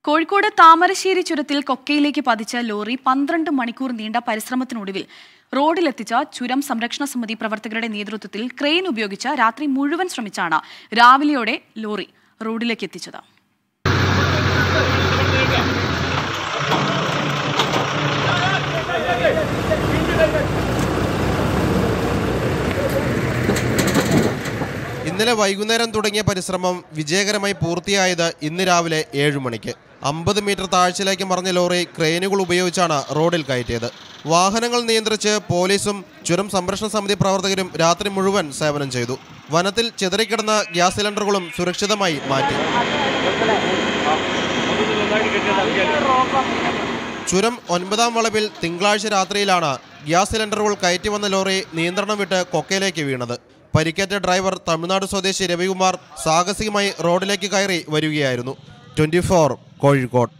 കോഴിക്കോട് താമരശ്ശേരി ചുരത്തിൽ കൊക്കയിലേക്ക് പതിച്ച ലോറി പന്ത്രണ്ട് മണിക്കൂർ നീണ്ട പരിശ്രമത്തിനൊടുവിൽ റോഡിലെത്തിച്ച ചുരം സംരക്ഷണ സമിതി പ്രവർത്തകരുടെ നേതൃത്വത്തിൽ ക്രെയിൻ ഉപയോഗിച്ച് രാത്രി മുഴുവൻ ശ്രമിച്ചാണ് രാവിലെയോടെ ലോറി റോഡിലേക്ക് എത്തിച്ചത് ഇന്നലെ വൈകുന്നേരം തുടങ്ങിയ പരിശ്രമം വിജയകരമായി പൂർത്തിയായത് ഇന്ന് രാവിലെ ഏഴു മണിക്ക് അമ്പത് മീറ്റർ താഴ്ചയിലേക്ക് മറിഞ്ഞ ലോറി ക്രെയിനുകൾ ഉപയോഗിച്ചാണ് റോഡിൽ കയറ്റിയത് വാഹനങ്ങൾ നിയന്ത്രിച്ച് പോലീസും ചുരം സംരക്ഷണ സമിതി പ്രവർത്തകരും രാത്രി മുഴുവൻ സേവനം ചെയ്തു വനത്തിൽ ചിതറിക്കിടന്ന ഗ്യാസ് സിലിണ്ടറുകളും സുരക്ഷിതമായി മാറ്റി ചുരം ഒൻപതാം വളവിൽ തിങ്കളാഴ്ച രാത്രിയിലാണ് ഗ്യാസ് സിലിണ്ടറുകൾ കയറ്റി വന്ന ലോറി നിയന്ത്രണം വിട്ട് കൊക്കയിലേക്ക് വീണത് പരിക്കേറ്റ ഡ്രൈവർ തമിഴ്നാട് സ്വദേശി രവികുമാർ സാഹസികമായി റോഡിലേക്ക് കയറി വരികയായിരുന്നു ട്വന്റി കോഴിക്കോട്